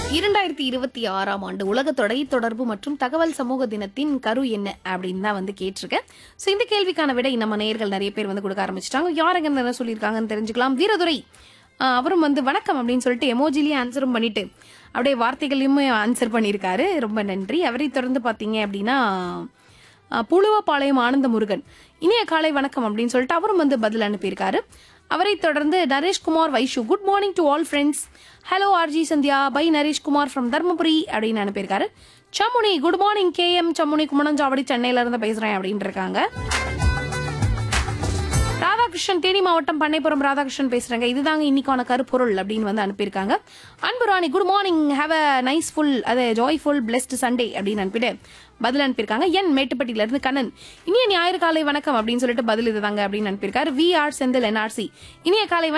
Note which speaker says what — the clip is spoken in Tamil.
Speaker 1: இரண்டாயிரத்தி இருபத்தி ஆறாம் ஆண்டு உலக தொடை தொடர்பு மற்றும் தகவல் சமூக தினத்தின் கரு என்ன அப்படின்னு தான் வந்து கேட்டிருக்கேன் ஸோ இந்த கேள்விக்கான விடை நம்ம நேயர்கள் நிறைய பேர் வந்து கொடுக்க ஆரம்பிச்சிட்டாங்க யாருங்க என்ன சொல்லியிருக்காங்கன்னு தெரிஞ்சுக்கலாம் வீரதுரை ஆஹ் அவரும் வந்து வணக்கம் அப்படின்னு சொல்லிட்டு எமோஜிலேயே ஆன்சரும் பண்ணிட்டு அப்படியே வார்த்தைகளையுமே ஆன்சர் பண்ணியிருக்காரு ரொம்ப நன்றி அவரை தொடர்ந்து பார்த்தீங்க அப்படின்னா ஆஹ் புழுவப்பாளையம் ஆனந்த முருகன் இனிய காலை வணக்கம் அப்படின்னு சொல்லிட்டு அவரும் வந்து பதில் அனுப்பியிருக்காரு அவரை தொடர்ந்து Nareshkumar Vaishu good morning to all friends hello RJ Sandhya by Nareshkumar from Dharmapuri அப்படின்னு அனுப்பியிருக்காரு சம்முனி குட் மார்னிங் கே எம் சம்முனி குமணஞ்சாவடி சென்னையில இருந்து பேசுறேன் அப்படின்னு இருக்காங்க ராதாகிருஷ்ணன் தேனி மாவட்டம் பண்ணைப்புறம் ராதாகிருஷ்ணன் பேசுறாங்க இதுதாங்க இன்னைக்கான கருப்பொருள் அப்படின்னு வந்து அனுப்பியிருக்காங்க Anbu Rani good morning have a nice full அது ஜாய்ஃபுல் பிளெஸ்ட் சண்டே அப்படின்னு அனுப்பிட்டு பதில் அனுப்பியிருக்காங்க என் மேட்டுப்பட்டியில இருந்து கண்ணன் இனிய ஞாயிறு காலை வணக்கம் அப்படின்னு சொல்லிட்டு பதில் இதுதாங்க அப்படின்னு அனுப்பியிருக்காரு வி ஆர் செந்தில் என்ஆர்சி இனிய காலை